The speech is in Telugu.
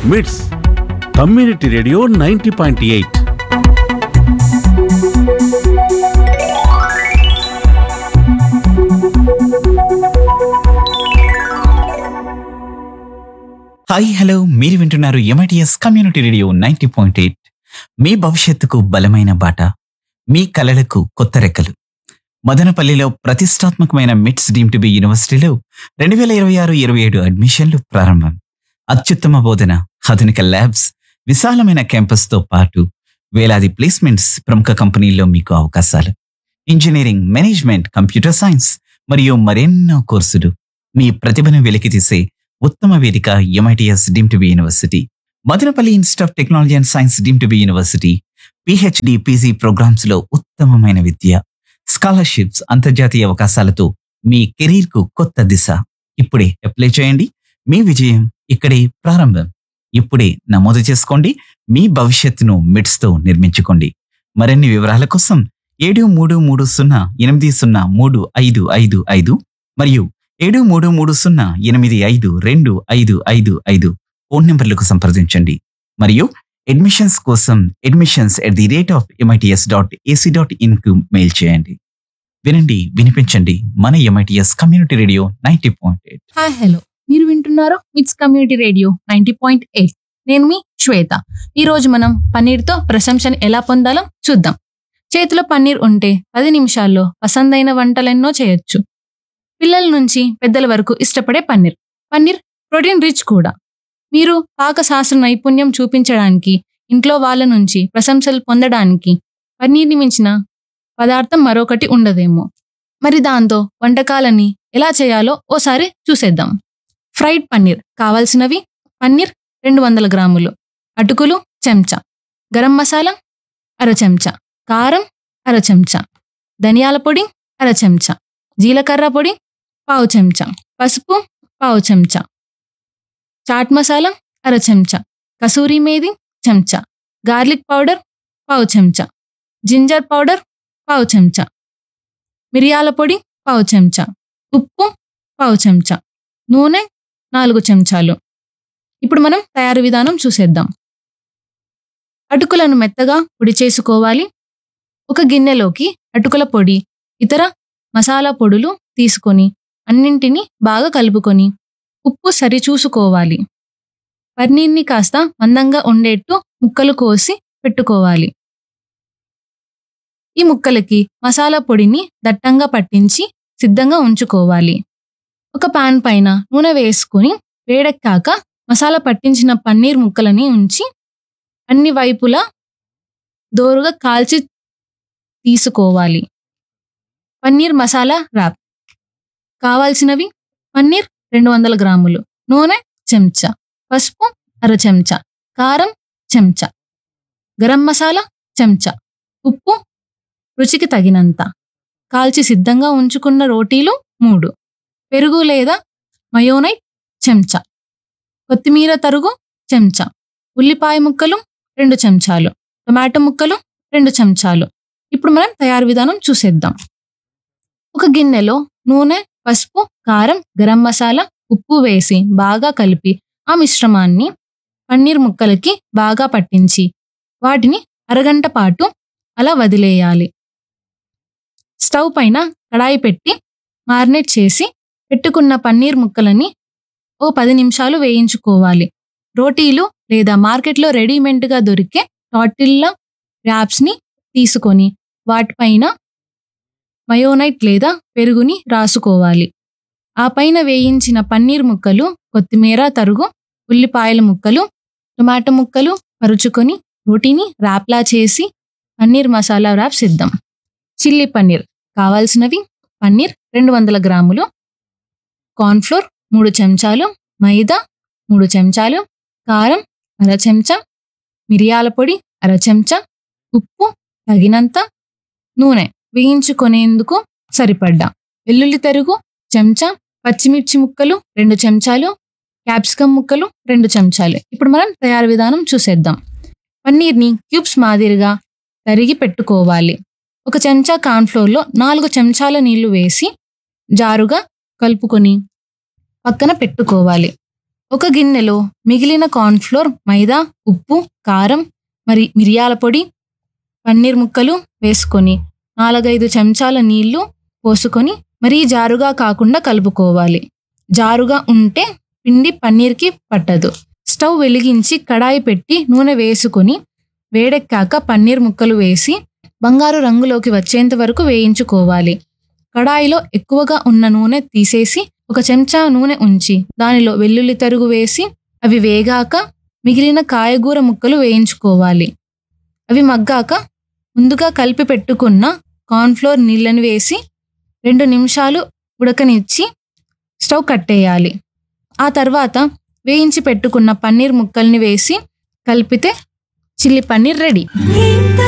మిట్స్ community radio ninety point eight hi hello మీరు వింటున్నారు MITS community radio ninety point eight మీ భవిష్యత్తుకు బలమైన బాట మీ కలలకు కొత్త రెక్కలు మదనపల్లిలో ప్రతిష్టాత్మకమైన మిట్స్ డీమ్ టు బి యూనివర్సిటీలో రెండు వేల ఇరవై ఆరు ఇరవై ఏడు అడ్మిషన్లు ప్రారంభం అత్యుత్తమ బోధన ఆధునిక ల్యాబ్స్ విశాలమైన క్యాంపస్తో పాటు వేలాది ప్లేస్మెంట్స్ ప్రముఖ కంపెనీల్లో మీకు అవకాశాలు ఇంజనీరింగ్ మేనేజ్మెంట్ కంప్యూటర్ సైన్స్ మరియు మరెన్నో కోర్సులు మీ ప్రతిభను వెలికితీసే ఉత్తమ వేదిక MITS deemed to be university Madanapalle institute of technology and science deemed to be university PhD PG programs లో ఉత్తమమైన విద్య స్కాలర్షిప్స్ అంతర్జాతీయ అవకాశాలతో మీ కెరీర్ కు కొత్త దిశ ఇప్పుడే అప్లై చేయండి మీ విజయం ఇక్కడే ప్రారంభం ఇప్పుడే నమోదు చేసుకోండి మీ భవిష్యత్తును మిడ్స్ తో నిర్మించుకోండి మరిన్ని వివరాల కోసం ఏడు మూడు మూడు సున్నా ఎనిమిది సున్నా మూడు ఐదు ఐదు ఐదు మరియు ఏడు మూడు మూడు సున్నా ఎనిమిది ఐదు రెండు ఐదు ఐదు ఐదు ఫోన్ నెంబర్లకు సంప్రదించండి మరియు అడ్మిషన్స్ కోసం admissions at the rate of MITS dot AC dot in కు మెయిల్ చేయండి వినండి వినిపించండి మన MITS community radio ninety point eight hi hello మీరు వింటున్నారు MITS community radio ninety point eight నేను మీ శ్వేత ఈ రోజు మనం పన్నీర్తో ప్రశంసను ఎలా పొందాలో చూద్దాం చేతిలో పన్నీర్ ఉంటే పది నిమిషాల్లో పసందైన వంటలెన్నో చేయొచ్చు పిల్లల నుంచి పెద్దల వరకు ఇష్టపడే పన్నీర్ పన్నీర్ ప్రోటీన్ రిచ్ కూడా మీరు పాకశాస్త్ర నైపుణ్యం చూపించడానికి ఇంట్లో వాళ్ళ నుంచి ప్రశంసలు పొందడానికి పన్నీర్ని మించిన పదార్థం మరొకటి ఉండదేమో మరి దాంతో వంటకాలని ఎలా చేయాలో ఓసారి చూసేద్దాం ఫ్రైడ్ పన్నీర్ కావాల్సినవి పన్నీర్ రెండు వందల గ్రాములు అటుకులు చెంచా గరం మసాలా అర చెంచా కారం అర చెంచా ధనియాల పొడి అర చెంచా జీలకర్ర పొడి పావు చెంచా పసుపు పావు చెంచా చాట్ మసాలా అర చెంచా కసూరి మేది చెంచా గార్లిక్ పౌడర్ పావు చెంచా జింజర్ పౌడర్ పావు చెంచా మిరియాల పొడి పావు చెంచా ఉప్పు పావు చెంచా నూనె నాలుగు చెంచాలు ఇప్పుడు మనం తయారు విధానం చూసేద్దాం అటుకులను మెత్తగా పొడి చేసుకోవాలి ఒక గిన్నెలోకి అటుకుల పొడి ఇతర మసాలా పొడులు తీసుకొని అన్నింటినీ బాగా కలుపుకొని ఉప్పు సరిచూసుకోవాలి పన్నీర్ని కాస్త మందంగా ఉండేట్టు ముక్కలు కోసి పెట్టుకోవాలి ఈ ముక్కలకి మసాలా పొడిని దట్టంగా పట్టించి సిద్ధంగా ఉంచుకోవాలి ఒక పాన్ పైన నూనె వేసుకొని వేడెక్కాక మసాలా పట్టించిన పన్నీర్ ముక్కలని ఉంచి అన్ని వైపులా దోరుగా కాల్చి తీసుకోవాలి పన్నీర్ మసాలా ర్యాప్ కావాల్సినవి పన్నీర్ రెండు వందల గ్రాములు నూనె చెంచా పసుపు అర చెంచా కారం చెంచా గరం మసాలా చెంచా ఉప్పు రుచికి తగినంత కాల్చి సిద్ధంగా ఉంచుకున్న రోటీలు మూడు పెరుగు లేదా మయోనైట్ చెంచా కొత్తిమీర తరుగు చెంచా ఉల్లిపాయ ముక్కలు రెండు చెంచాలు టొమాటో ముక్కలు రెండు చెంచాలు ఇప్పుడు మనం తయారు విధానం చూసేద్దాం ఒక గిన్నెలో నూనె పసుపు కారం గరం మసాలా ఉప్పు వేసి బాగా కలిపి ఆ మిశ్రమాన్ని పన్నీర్ ముక్కలకి బాగా పట్టించి వాటిని అరగంట పాటు అలా వదిలేయాలి స్టవ్ పైన కడాయి పెట్టి మారినేట్ చేసి పెట్టుకున్న పన్నీర్ ముక్కలని ఓ పది నిమిషాలు వేయించుకోవాలి రోటీలు లేదా మార్కెట్లో రెడీమేడ్గా దొరికే టాటిల్లా ర్యాప్స్ని తీసుకొని వాటిపైన మయోనైట్ లేదా పెరుగుని రాసుకోవాలి ఆ పైన వేయించిన పన్నీర్ ముక్కలు కొత్తిమీర తరుగు ఉల్లిపాయల ముక్కలు టొమాటో ముక్కలు పరుచుకొని రోటీని ర్యాప్లా చేసి పన్నీర్ మసాలా ర్యాప్ సిద్ధం చిల్లీ పన్నీర్ కావాల్సినవి పన్నీర్ రెండు వందల గ్రాములు కార్న్ఫ్లోర్ మూడు చెంచాలు మైదా మూడు చెంచాలు కారం అర చెంచా మిరియాల పొడి అర చెంచా ఉప్పు తగినంత నూనె వేయించుకునేందుకు సరిపడ్డా వెల్లుల్లి తరుగు చెంచా పచ్చిమిర్చి ముక్కలు రెండు చెంచాలు క్యాప్సికమ్ ముక్కలు రెండు చెంచాలు ఇప్పుడు మనం తయారు విధానం చూసేద్దాం పన్నీర్ని క్యూబ్స్ మాదిరిగా తరిగి పెట్టుకోవాలి ఒక చెంచా కార్న్ఫ్లోర్లో నాలుగు చెంచాల నీళ్లు వేసి జారుగా కలుపుకొని పక్కన పెట్టుకోవాలి ఒక గిన్నెలో మిగిలిన కార్న్ఫ్లోర్ మైదా ఉప్పు కారం మరి మిరియాల పొడి పన్నీర్ ముక్కలు వేసుకొని నాలుగైదు చెంచాల నీళ్లు పోసుకొని మరీ జారుగా కాకుండా కలుపుకోవాలి జారుగా ఉంటే పిండి పన్నీర్కి పట్టదు స్టవ్ వెలిగించి కడాయి పెట్టి నూనె వేసుకొని వేడెక్కాక పన్నీర్ ముక్కలు వేసి బంగారు రంగులోకి వచ్చేంత వరకు వేయించుకోవాలి కడాయిలో ఎక్కువగా ఉన్న నూనె తీసేసి ఒక చెంచా నూనె ఉంచి దానిలో వెల్లుల్లి తరుగు వేసి అవి వేగాక మిగిలిన కాయగూర ముక్కలు వేయించుకోవాలి అవి మగ్గాక ముందుగా కలిపి పెట్టుకున్న కార్న్ఫ్లోర్ నీళ్ళని వేసి రెండు నిమిషాలు ఉడకనిచ్చి స్టవ్ కట్టేయాలి ఆ తర్వాత వేయించి పెట్టుకున్న పన్నీర్ ముక్కల్ని వేసి కలిపితే చిల్లీ పన్నీర్ రెడీ